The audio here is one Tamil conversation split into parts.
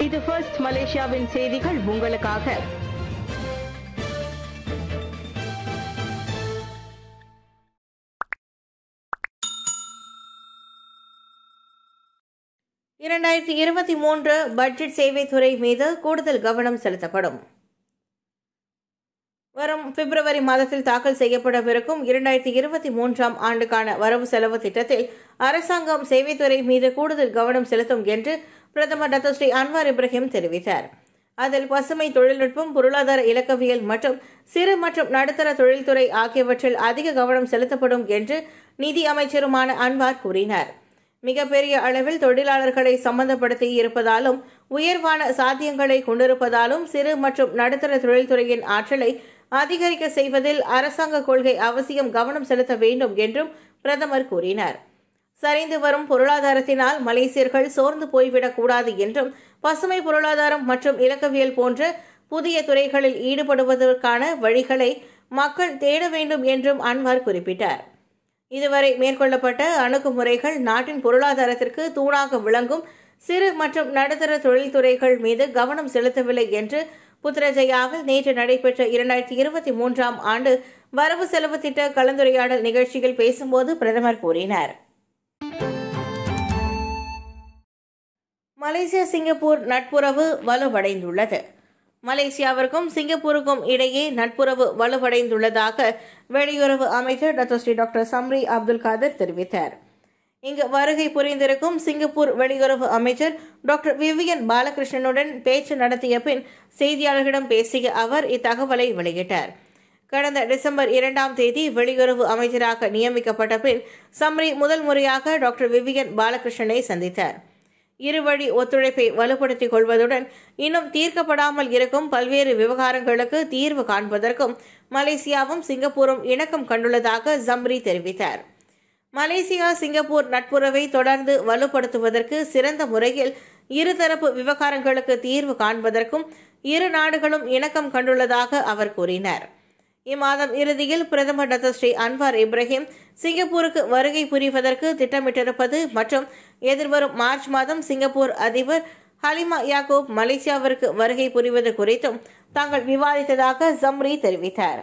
இது ஃபர்ஸ்ட் மலேசியாவின் செய்திகள் உங்களுக்காக இரண்டாயிரத்தி இருபத்தி மூன்று பட்ஜெட் சேவைத்துறை மீது கூடுதல் கவனம் செலுத்தப்படும் வரும் பிப்ரவரி மாதத்தில் தாக்கல் செய்யப்படவிருக்கும் இரண்டாயிரத்தி இருபத்தி மூன்றாம் ஆண்டுக்கான வரவு செலவு திட்டத்தில் அரசாங்கம் சேவைத்துறை மீது கூடுதல் கவனம் செலுத்தும் என்று பிரதமர் டாக்டர் ஸ்ரீ அன்வார் இப்ராஹிம் தெரிவித்தார் அதில் பசுமை தொழில்நுட்பம் பொருளாதார இலக்கவியல் மற்றும் சிறு மற்றும் நடுத்தர தொழில்துறை ஆகியவற்றில் அதிக கவனம் செலுத்தப்படும் என்று நிதி அமைச்சருமான அன்வார் கூறினார் மிகப்பெரிய அளவில் தொழிலாளர்களை சம்பந்தப்படுத்தி இருப்பதாலும் உயர்வான சாத்தியங்களை கொண்டிருப்பதாலும் சிறு மற்றும் நடுத்தர தொழில்துறையின் ஆற்றலை அதிகரிக்க செய்வதில் அரசாங்க கொள்கை அவசியம் கவனம் செலுத்த வேண்டும் என்றும் பிரதமர் கூறினார் சரிந்து வரும் பொருளாதாரத்தினால் மலேசியர்கள் சோர்ந்து போய்விடக் கூடாது என்றும் பசுமை பொருளாதாரம் மற்றும் இலக்கவியல் போன்ற புதிய துறைகளில் ஈடுபடுவதற்கான வழிகளை மக்கள் தேட வேண்டும் என்றும் அன்வார் குறிப்பிட்டார் இதுவரை மேற்கொள்ளப்பட்ட அணுகுமுறைகள் நாட்டின் பொருளாதாரத்திற்கு தூணாக விளங்கும் சிறு மற்றும் நடுத்தர தொழில்துறைகள் மீது கவனம் செலுத்தவில்லை என்று புத்ரஜயாவில் நேற்று நடைபெற்ற இரண்டாயிரத்தி இருபத்தி மூன்றாம் ஆண்டு வரவு செலவு திட்ட கலந்துரையாடல் நிகழ்ச்சியில் பேசும்போது பிரதமர் கூறினார் மலேசியா சிங்கப்பூர் நட்புறவு வலுவடைந்துள்ளது மலேசியாவிற்கும் சிங்கப்பூருக்கும் இடையே நட்புறவு வலுவடைந்துள்ளதாக வெளியுறவு அமைச்சர் doctor Sri doctor Zambry Abdul Kadir தெரிவித்தார் இங்கு வருகை புரிந்திருக்கும் சிங்கப்பூர் வெளியுறவு அமைச்சர் டாக்டர் விவியன் பாலகிருஷ்ணனுடன் பேச்சு நடத்திய பின் செய்தியாளர்களிடம் பேசிய அவர் இத்தகவலை வெளியிட்டார் கடந்த டிசம்பர் இரண்டாம் தேதி வெளியுறவு அமைச்சராக நியமிக்கப்பட்ட பின் சம்ரி முதல் முறையாக டாக்டர் விவியன் பாலகிருஷ்ணனை சந்தித்தார் இருவழி ஒத்துழைப்பை வலுப்படுத்திக் கொள்வதுடன் இன்னும் தீர்க்கப்படாமல் இருக்கும் பல்வேறு விவகாரங்களுக்கு தீர்வு காண்பதற்கும் மலேசியாவும் சிங்கப்பூரும் இணக்கம் கண்டுள்ளதாக ஜம்ரி தெரிவித்தார் மலேசியா சிங்கப்பூர் நட்புறவை தொடர்ந்து வலுப்படுத்துவதற்கு சிறந்த முறையில் இருதரப்பு விவகாரங்களுக்கு தீர்வு காண்பதற்கும் இரு நாடுகளும் இணக்கம் கண்டுள்ளதாக அவர் கூறினார் இம்மாதம் இறுதியில் பிரதமர் டாக்டர் ஸ்ரீ அன்வார் இப்ராஹிம் சிங்கப்பூருக்கு வருகை புரிவதற்கு திட்டமிட்டிருப்பது மற்றும் எதிர்வரும் மார்ச் மாதம் சிங்கப்பூர் அதிபர் ஹலிமா யாக்கூப் மலேசியாவிற்கு வருகை புரிவது குறித்தும் தாங்கள் விவாதித்ததாக ஜம்ரி தெரிவித்தார்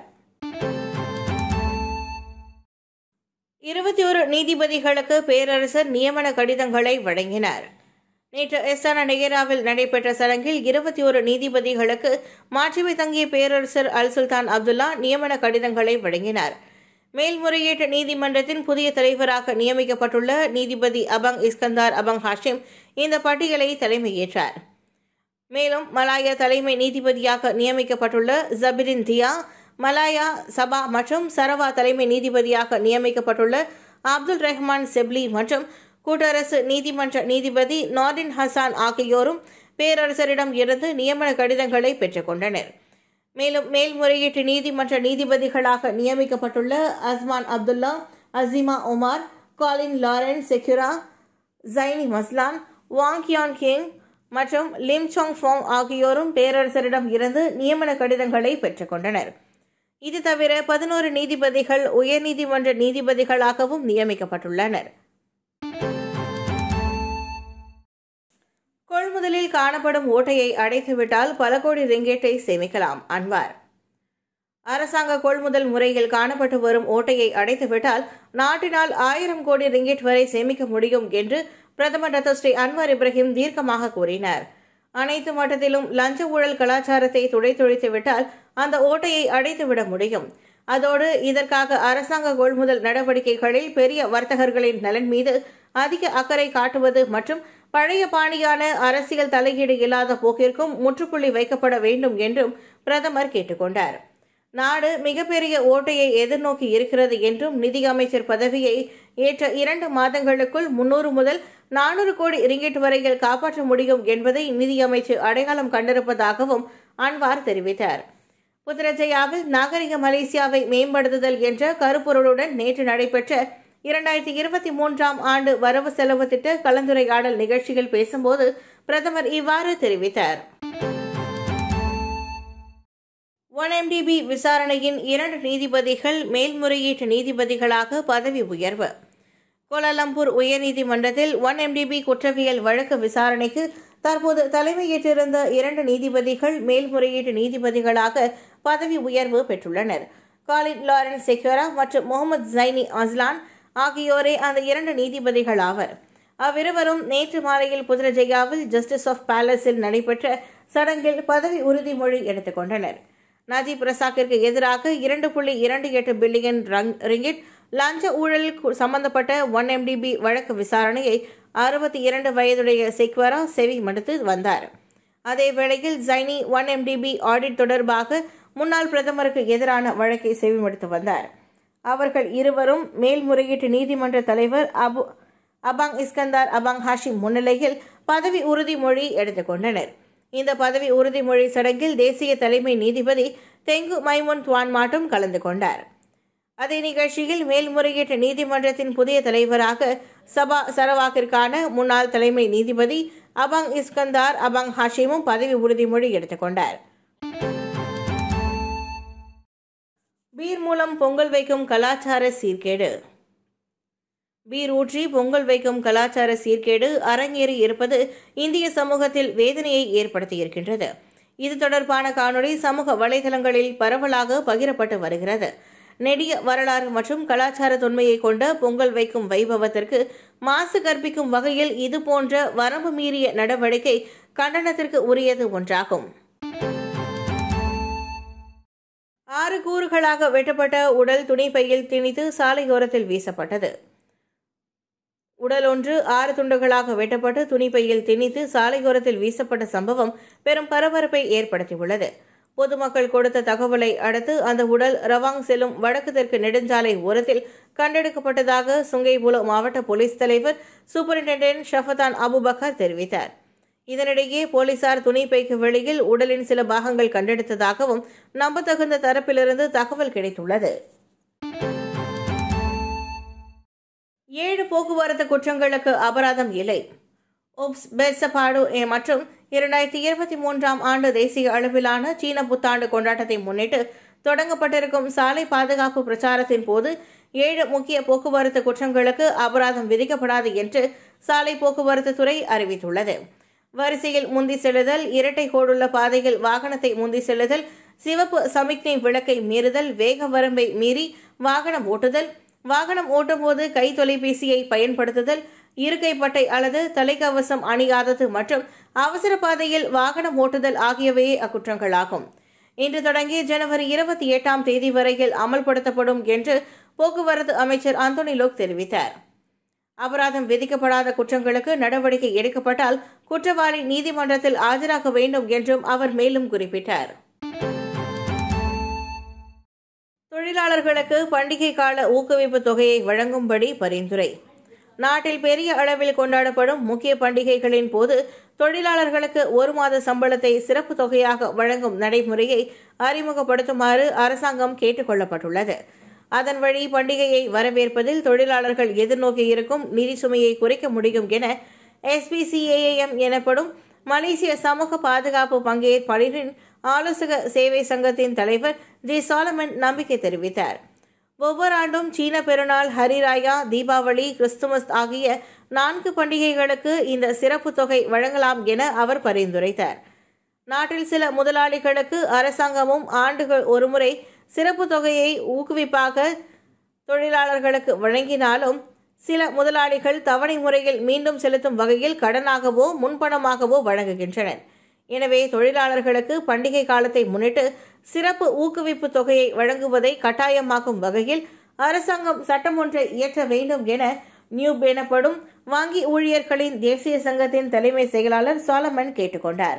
இருபத்தி ஒரு நீதிபதிகளுக்கு பேரரசர் நியமன கடிதங்களை வழங்கினார் நேற்று எஸ்தானா நெகேராவில் நடைபெற்ற சடங்கில் இருபத்தி ஒரு நீதிபதிகளுக்கு மாட்சிமை தங்கிய பேரரசர் அல் சுல்தான் அப்துல்லா நியமன கடிதங்களை வழங்கினார் மேல்முறையீட்டு நீதிமன்றத்தின் புதிய தலைவராக நியமிக்கப்பட்டுள்ள நீதிபதி அபங் இஸ்கந்தார் அபங் ஹாஷிம் இந்த பட்டியலை தலைமையேற்றார் மேலும் மலாயா தலைமை நீதிபதியாக நியமிக்கப்பட்டுள்ள ஜபிரின் தியா மலாயா சபா மற்றும் சரவா தலைமை நீதிபதியாக நியமிக்கப்பட்டுள்ள அப்துல் ரஹ்மான் செப்லி மற்றும் கூட்டரசு நீதிமன்ற நீதிபதி நார்டின் ஹசான் ஆகியோரும் பேரரசரிடம் இருந்து நியமன கடிதங்களை பெற்றுக்கொண்டனர் மேலும் மேல்முறையீட்டு நீதிமன்ற நீதிபதிகளாக நியமிக்கப்பட்டுள்ள Azman Abdullah Azimah Omar Colin Lawrence Sequerah Zaini Mazlan Wong Kian Kheong மற்றும் லிம் சாங் ஃபோங் ஆகியோரும் பேரரசரிடம் இருந்து நியமன கடிதங்களை பெற்றுக்கொண்டனர் இது தவிர பதினோரு நீதிபதிகள் உயர்நீதிமன்ற நீதிபதிகளாகவும் நியமிக்கப்பட்டுள்ளனர் கொள்முதலில் காணப்படும் ஓட்டையை அடைத்துவிட்டால் பல கோடி ரிங்கெட்டை சேமிக்கலாம் அன்வார் அரசாங்க கொள்முதல் முறையில் காணப்பட்டு வரும் ஓட்டையை அடைத்துவிட்டால் நாட்டினால் ஆயிரம் கோடி ரிங்கெட் வரை சேமிக்க முடியும் என்று பிரதமர் டாக்டர் ஸ்ரீ அன்வார் இப்ராஹிம் தீர்க்கமாக கூறினார் அனைத்து மட்டத்திலும் லஞ்ச ஊழல் கலாச்சாரத்தை துடைத்தொழித்து விட்டால் அந்த ஓட்டையை அடைத்துவிட முடியும் அதோடு இதற்காக அரசாங்க கொள்முதல் நடவடிக்கைகளில் பெரிய வர்த்தகர்களின் நலன் மீது அதிக அக்கறை காட்டுவது மற்றும் பழைய பாணியான அரசியல் தலையீடு இல்லாத போக்கிற்கும் முற்றுப்புள்ளி வைக்கப்பட வேண்டும் என்றும் பிரதமர் கேட்டுக்கொண்டார் நாடு மிகப்பெரிய ஓட்டையை எதிர்நோக்கி இருக்கிறது என்றும் நிதியமைச்சர் பதவியை ஏற்ற இரண்டு மாதங்களுக்குள் முன்னூறு முதல் நானூறு கோடி ரிங்கெட் வரையில் காப்பாற்ற முடியும் என்பதை நிதியமைச்சர் அடையாளம் கண்டிருப்பதாகவும் அன்வார் தெரிவித்தார் புத்ரஜயாவில் நாகரிக மலேசியாவை மேம்படுத்துதல் என்ற கருப்பொருளுடன் நேற்று நடைபெற்ற இரண்டாயிரத்தி இருபத்தி மூன்றாம் ஆண்டு வரவு செலவு திட்ட கலந்துரையாடல் நிகழ்ச்சியில் பேசும்போது பிரதமர் இவ்வாறு தெரிவித்தார் ஒன் எம்டிபி விசாரணையின் இரண்டு நீதிபதிகள் மேல்முறையீட்டு நீதிபதிகளாக பதவி உயர்வு கோலாலம்பூர் உயர்நீதிமன்றத்தில் ஒன் எம்டிபி குற்றவியல் வழக்கு விசாரணைக்கு தற்போது தலைமையேற்றிருந்த இரண்டு நீதிபதிகள் மேல்முறையீட்டு நீதிபதிகளாக பதவி உயர்வு பெற்றுள்ளனர் காலின் லாரன்ஸ் செக்யூரா மற்றும் முகமது ஜைனி அஸ்லான் ஆகியோரே அந்த இரண்டு நீதிபதிகள் ஆவர் அவ்விருவரும் நேற்று மாலையில் புதுரஜையாவில் ஜஸ்டிஸ் ஆஃப் பேலஸில் நடைபெற்ற சடங்கில் பதவி உறுதிமொழி எடுத்துக் கொண்டனர் நஜீப் ரசாக்கிற்கு எதிராக இரண்டு புள்ளி இரண்டு எட்டு பில்லியன் ரிங்கிட் லஞ்ச ஊழலில் சம்பந்தப்பட்ட ஒன் எம்டிபி வழக்கு விசாரணையை அறுபத்தி இரண்டு வயதுடைய செக்வரா செவி மடுத்து வந்தார் அதே வேளையில் ஜைனி ஒன் எம்டிபி ஆடிட் தொடர்பாக முன்னாள் பிரதமருக்கு எதிரான வழக்கை செவிமடுத்து வந்தார் அவர்கள் இருவரும் மேல்முறையீட்டு நீதிமன்ற தலைவர் அபு அபாங் இஸ்கந்தார் அபாங் ஹாஷிம் முன்னிலையில் பதவி உறுதிமொழி எடுத்துக்கொண்டனர் இந்த பதவி உறுதிமொழி சடங்கில் தேசிய தலைமை நீதிபதி தெங்கு மைமுன் துவான் மாட்டும் கலந்து கொண்டார் அதே நிகழ்ச்சியில் மேல்முறையீட்டு நீதிமன்றத்தின் புதிய தலைவராக சபா சரவாக்கிற்கான முன்னாள் தலைமை நீதிபதி அபாங் இஸ்கந்தார் அபாங் ஹாஷிமும் பதவி உறுதிமொழி எடுத்துக்கொண்டார் பீர் மூலம் பொங்கல் வைக்கும் கலாச்சார சீர்கேடு பீர் ஊற்றி பொங்கல் வைக்கும் கலாச்சார சீர்கேடு அரங்கேறி இருப்பது இந்திய சமூகத்தில் வேதனையை ஏற்படுத்தியிருக்கின்றது இது தொடர்பான காணொளி சமூக வலைதளங்களில் பரவலாக பகிரப்பட்டு வருகிறது நெடிய வரலாறு மற்றும் கலாச்சார தொன்மையை கொண்ட பொங்கல் வைக்கும் வைபவத்திற்கு மாசு கற்பிக்கும் வகையில் இதுபோன்ற வரம்பு மீறிய நடவடிக்கை கண்டனத்திற்கு உரியது ஒன்றாகும் ஆறு கூறுகளாக வெட்டப்பட்ட உடல் துணிப்பையில் திணித்து சாலையோரத்தில் வீசப்பட்டது உடல் ஒன்று ஆறு துண்டுகளாக வெட்டப்பட்டு துணிப்பையில் திணித்து சாலையோரத்தில் வீசப்பட்ட சம்பவம் பெரும் பரபரப்பை ஏற்படுத்தியுள்ளது பொதுமக்கள் கொடுத்த தகவலை அடுத்து அந்த உடல் ரவாங் செல்லும் வடக்கு தெற்கு நெடுஞ்சாலை ஓரத்தில் கண்டெடுக்கப்பட்டதாக சுங்கைபுலோ மாவட்ட போலீஸ் தலைவர் சூப்பரிண்டென்டென்ட் ஷஃபதான் அபுபக்கர் தெரிவித்தார் இதனிடையே போலீசார் துணிப்பைக்கு வெளியில் உடலின் சில பாகங்கள் கண்டெடுத்ததாகவும் நம்பத்தகுந்த தரப்பிலிருந்து தகவல் கிடைத்துள்ளது ஏழு போக்குவரத்து குற்றங்களுக்கு அபராதம் இல்லை ஒப்ஸ் பெர்சபாடு மற்றும் இரண்டாயிரத்தி இருபத்தி மூன்றாம் ஆண்டு தேசிய அளவிலான சீன புத்தாண்டு கொண்டாட்டத்தை முன்னிட்டு தொடங்கப்பட்டிருக்கும் சாலை பாதுகாப்பு பிரச்சாரத்தின் போது ஏழு முக்கிய போக்குவரத்து குற்றங்களுக்கு அபராதம் விதிக்கப்படாது என்று சாலை போக்குவரத்து துறை அறிவித்துள்ளது வரிசையில் முந்தி செல்லுதல் இரட்டை கோடுள்ள பாதையில் வாகனத்தை முந்தி செல்லுதல் சிவப்பு சமிக்ஞை விளக்கை மீறுதல் வேக வரம்பை மீறி வாகனம் ஓட்டுதல் வாகனம் ஓட்டும்போது கை தொலைபேசியை பயன்படுத்துதல் இருக்கைப்பட்டை அல்லது தலைக்கவசம் அணியாதது மற்றும் அவசர பாதையில் வாகனம் ஓட்டுதல் ஆகியவையே அக்குற்றங்களாகும் இன்று தொடங்கி ஜனவரி இருபத்தி எட்டாம் தேதி வரையில் அமல்படுத்தப்படும் என்று போக்குவரத்து அமைச்சர் அந்தோனி லோக் தெரிவித்தார் அபராதம் விதிக்கப்படாத குற்றங்களுக்கு நடவடிக்கை எடுக்கப்பட்டால் குற்றவாளி நீதிமன்றத்தில் ஆஜராக வேண்டும் என்றும் அவர் மேலும் குறிப்பிட்டார் தொழிலாளர்களுக்கு பண்டிகை கால ஊக்குவிப்பு தொகையை வழங்கும்படி பரிந்துரை நாட்டில் பெரிய அளவில் கொண்டாடப்படும் முக்கிய பண்டிகைகளின் போது தொழிலாளர்களுக்கு ஒரு மாத சம்பளத்தை சிறப்பு தொகையாக வழங்கும் நடைமுறையை அறிமுகப்படுத்துமாறு அரசாங்கம் கேட்டுக் கொள்ளப்பட்டுள்ளது அதன் வழி பண்டிகையை வரவேற்பதில் தொழிலாளர்கள் எதிர்நோக்கி இருக்கும் நிதி சுமையை குறைக்க முடியும் என எஸ்பிசிஏஎம் எனப்படும் மலேசிய சமூக பாதுகாப்பு பங்கேற்பாளரின் ஆலோசக சேவை சங்கத்தின் தலைவர் ஜி சாலமன் நம்பிக்கை தெரிவித்தார் ஒவ்வொரு ஆண்டும் சீன பெருநாள் ஹரிராயா தீபாவளி கிறிஸ்துமஸ் ஆகிய நான்கு பண்டிகைகளுக்கு இந்த சிறப்பு தொகை வழங்கலாம் என அவர் பரிந்துரைத்தார் நாட்டில் சில முதலாளிகளுக்கு அரசாங்கமும் ஆண்டுகள் ஒருமுறை சிறப்பு தொகையை ஊக்குவிப்பாக தொழிலாளர்களுக்கு வழங்கினாலும் சில முதலாளிகள் தவணை முறையில் மீண்டும் செலுத்தும் வகையில் கடனாகவோ முன்பணமாகவோ வழங்குகின்றனர் எனவே தொழிலாளர்களுக்கு பண்டிகை காலத்தை முன்னிட்டு சிறப்பு ஊக்குவிப்பு தொகையை வழங்குவதை கட்டாயமாக்கும் வகையில் அரசாங்கம் சட்டம் ஒன்றை இயற்ற வேண்டும் என நியூப் எனப்படும் வங்கி ஊழியர்களின் தேசிய சங்கத்தின் தலைமை செயலாளர் சாலமன் கேட்டுக்கொண்டார்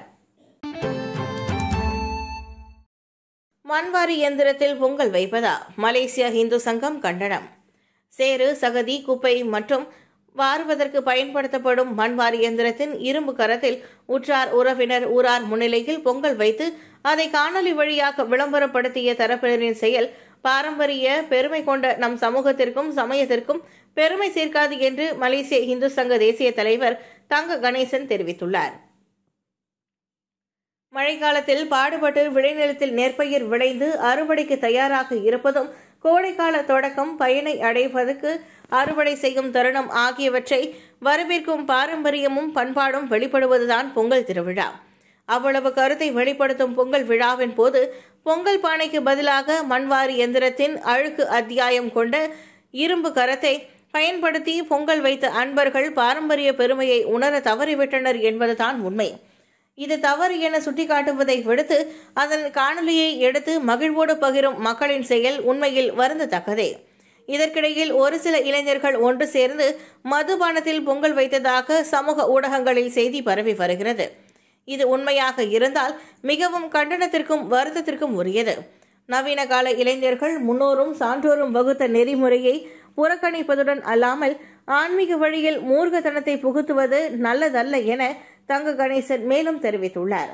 மண்வாரி எந்திரத்தில் பொங்கல் வைப்பதா மலேசியா இந்து சங்கம் கண்டனம் சேறு சகதி குப்பை மற்றும் வாருவதற்கு பயன்படுத்தப்படும் மண்வாரி இயந்திரத்தின் இரும்பு கரத்தில் உற்றார் உறவினர் ஊரார் முன்னிலையில் பொங்கல் வைத்து அதை காணொலி வழியாக விளம்பரப்படுத்திய தரப்பினரின் செயல் பாரம்பரிய பெருமை கொண்ட நம் சமூகத்திற்கும் சமயத்திற்கும் பெருமை சேர்க்காது என்று மலேசிய இந்து சங்க தேசிய தலைவர் தங்க கணேசன் தெரிவித்துள்ளார் மழைக்காலத்தில் பாடுபட்டு விளைநிலத்தில் நெற்பயிர் விளைந்து அறுவடைக்கு தயாராக இருப்பதும் கோடைக்கால தொடக்கம் பயனை அடைவதற்கு அறுவடை செய்யும் தருணம் ஆகியவற்றை வரவேற்கும் பாரம்பரியமும் பண்பாடும் வெளிப்படுவதுதான் பொங்கல் திருவிழா அவ்வளவு கருத்தை வெளிப்படுத்தும் பொங்கல் விழாவின் போது பொங்கல் பானைக்கு பதிலாக மண்வாரி எந்திரத்தின் அழுக்கு அத்தியாயம் கொண்ட இரும்பு கரத்தை பயன்படுத்தி பொங்கல் வைத்த அன்பர்கள் பாரம்பரிய பெருமையை உணர தவறிவிட்டனர் என்பதுதான் உண்மை இது தவறு என சுட்டிக்காட்டுவதை விடுத்து அதன் காணொலியை எடுத்து மகிழ்வோடு பகிரும் மக்களின் செயல் உண்மையில் வருந்தத்தக்கதே இதற்கிடையில் ஒரு சில இளைஞர்கள் ஒன்று சேர்ந்து மதுபானத்தில் பொங்கல் வைத்ததாக சமூக ஊடகங்களில் செய்தி பரவி வருகிறது இது உண்மையாக இருந்தால் மிகவும் கண்டனத்திற்கும் வருத்தத்திற்கும் உரியது நவீன கால இளைஞர்கள் முன்னோரும் சான்றோரும் வகுத்த நெறிமுறையை புறக்கணிப்பதுடன் அல்லாமல் ஆன்மீக வழியில் மூர்க்கத்தனத்தை புகுத்துவது நல்லதல்ல என தங்க கணேசன் மேலும் தெரிவித்துள்ளார்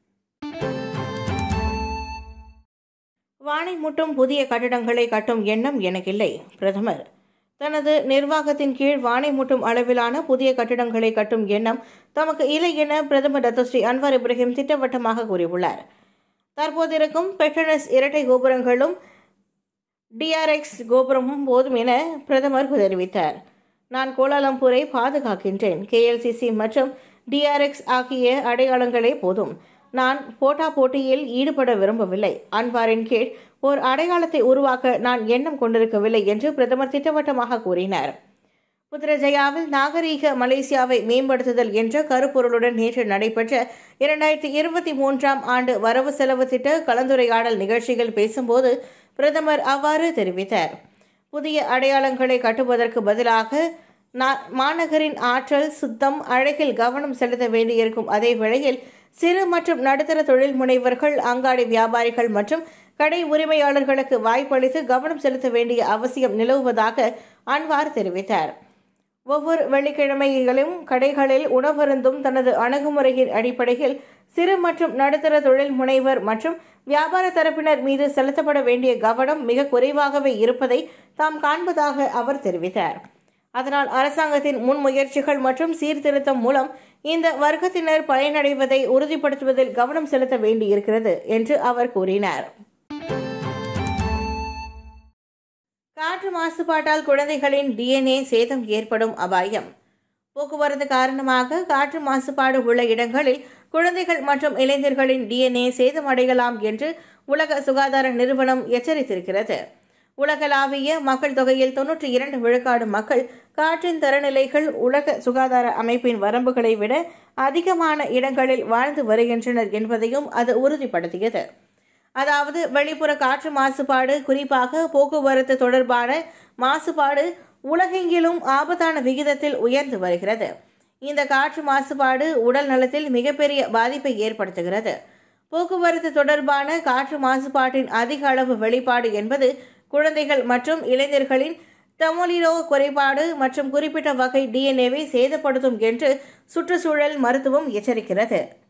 வானை முட்டும் புதிய கட்டிடங்களை கட்டும் எண்ணம் எனக்கில்லை பிரதமர் தனது நிர்வாகத்தின் கீழ் வானை முட்டும் அளவிலான புதிய கட்டிடங்களை கட்டும் எண்ணம் தமக்கு இல்லை என பிரதமர் டத்தோஸ்ரீ அன்வார் இப்ராஹிம் திட்டவட்டமாக கூறியுள்ளார் தற்போதிருக்கும் பெட்ரனஸ் இரட்டை கோபுரங்களும் டிஆர்எக்ஸ் கோபுரமும் போதும் என பிரதமர் தெரிவித்தார் நான் கோலாலம்பூரை பாதுகாக்கின்றேன் கேஎல்சிசி மற்றும் டிஆர்எக்ஸ் ஆகிய அடையாளங்களே போதும் நான் போட்டா போட்டியில் ஈடுபட விரும்பவில்லை அன்வாரின் கீழ் ஓர் அடையாளத்தை உருவாக்க நான் எண்ணம் கொண்டிருக்கவில்லை என்று பிரதமர் திட்டவட்டமாக கூறினார் புத்ரஜயாவில் நாகரீக மலேசியாவை மேம்படுத்துதல் என்ற கருப்பொருளுடன் நேற்று நடைபெற்ற இரண்டாயிரத்தி இருபத்தி மூன்றாம் ஆண்டு வரவு செலவு திட்ட கலந்துரையாடல் நிகழ்ச்சியில் பேசும்போது பிரதமர் அவ்வாறு தெரிவித்தார் புதிய அடையாளங்களை கட்டுவதற்கு பதிலாக மாநகரின் ஆற்றல் சுத்தம் அழகில் கவனம் செலுத்த வேண்டியிருக்கும் அதே வேளையில் சிறு மற்றும் நடுத்தர தொழில் முனைவர்கள் அங்காடி வியாபாரிகள் மற்றும் கடை உரிமையாளர்களுக்கு வாய்ப்பளித்து கவனம் செலுத்த வேண்டிய அவசியம் நிலவுவதாக அன்வார் தெரிவித்தார் ஒவ்வொரு வெள்ளிக்கிழமைகளிலும் கடைகளில் உணவருந்தும் தனது அணுகுமுறையின் அடிப்படையில் சிறு மற்றும் நடுத்தர தொழில் முனைவர் மற்றும் வியாபார தரப்பினர் மீது செலுத்தப்பட வேண்டிய கவனம் மிக குறைவாகவே இருப்பதை தாம் காண்பதாக அவர் தெரிவித்தார் அதனால் அரசாங்கத்தின் முன்முயற்சிகள் மற்றும் சீர்திருத்தம் மூலம் இந்த வர்க்கத்தினர் பயனடைவதை உறுதிப்படுத்துவதில் கவனம் செலுத்த வேண்டியிருக்கிறது என்று அவர் கூறினார் காற்று மாசுபாட்டால் குழந்தைகளின் டிஎன்ஏ சேதம் ஏற்படும் அபாயம் போக்குவரத்து காரணமாக காற்று மாசுபாடு உள்ள இடங்களில் குழந்தைகள் மற்றும் இளைஞர்களின் டிஎன்ஏ சேதமடையலாம் என்று உலக சுகாதார நிறுவனம் எச்சரித்திருக்கிறது உலகளாவிய மக்கள் தொகையில் தொன்னூற்றி இரண்டு விழுக்காடு மக்கள் காற்றின் தரநிலைகள் உலக சுகாதார அமைப்பின் வரம்புகளை விட அதிகமான இடங்களில் வாழ்ந்து வருகின்றனர் என்பதையும் அது உறுதிப்படுத்தியது அதாவது வெளிப்புற காற்று மாசுபாடு குறிப்பாக போக்குவரத்து தொடர்பான மாசுபாடு உலகெங்கிலும் ஆபத்தான விகிதத்தில் உயர்ந்து வருகிறது இந்த காற்று மாசுபாடு உடல் நலத்தில் மிகப்பெரிய பாதிப்பை ஏற்படுத்துகிறது போக்குவரத்து தொடர்பான காற்று மாசுபாட்டின் அதிக அளவு வெளிப்பாடு என்பது குழந்தைகள் மற்றும் இளைஞர்களின் தமோலிரோ குறைபாடு மற்றும் குறிப்பிட்ட வகை டிஎன்ஏவை சேதப்படுத்தும் என்று சுற்றுச்சூழல் மருத்துவம் எச்சரிக்கிறது